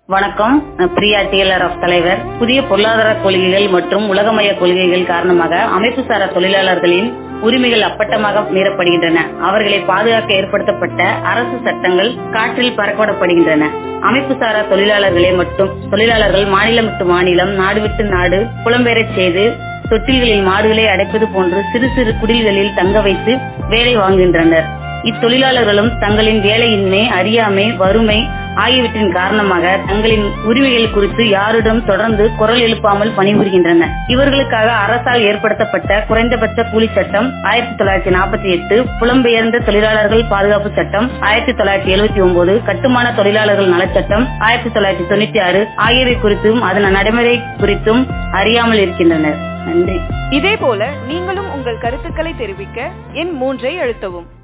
வணக்கம் நான் பிரியா டிஎல்ஆர்எஃப் தலைவர் புதிய பொருளாதார கொள்கைகள் மற்றும் உலகமய கொள்கைகள் காரணமாக அமைப்புசாரா தொழிலாளர்களின் உரிமைகள் அப்பட்டமாக மீறப்படுகின்றன அவர்களை பாதுகாக்க ஏற்படுத்தப்பட்ட அரசு சட்டங்கள் காற்றில் பறக்கவிடப்படுகின்றன அமைப்புசாரா தொழிலாளர்களே மட்டும் தொழிலாளர்கள் மாநிலம் விட்டு மாநிலம் நாடு விட்டு நாடு புலம்பெயரச் செய்து தொட்டில்களில் மாடுகளை அடைப்பது போன்று சிறு சிறு குடில்களில் தங்க வைத்து வேலை வாங்குகின்றனர் இத்தொழிலாளர்களும் தங்களின் வேலையின்மை அறியாமை வறுமை ஆகியவற்றின் காரணமாக தங்களின் உரிமைகள் குறித்து யாரிடம் தொடர்ந்து குரல் எழுப்பாமல் பணிபுரிகின்றனர் இவர்களுக்காக அரசால் ஏற்படுத்தப்பட்ட குறைந்தபட்ச கூலி சட்டம் ஆயிரத்தி தொள்ளாயிரத்தி நாற்பத்தி எட்டு புலம்பெயர்ந்த தொழிலாளர்கள் பாதுகாப்பு சட்டம் ஆயிரத்தி தொள்ளாயிரத்தி எழுபத்தி ஒன்பது கட்டுமான தொழிலாளர்கள் நலச்சட்டம் ஆயிரத்தி தொள்ளாயிரத்தி தொண்ணூத்தி ஆறு ஆகியவை குறித்தும் அதன் நடைமுறை குறித்தும் அறியாமல் இருக்கின்றனர் நன்றி இதேபோல நீங்களும் உங்கள் கருத்துக்களை தெரிவிக்க எண் மூன்றை அழுத்தவும்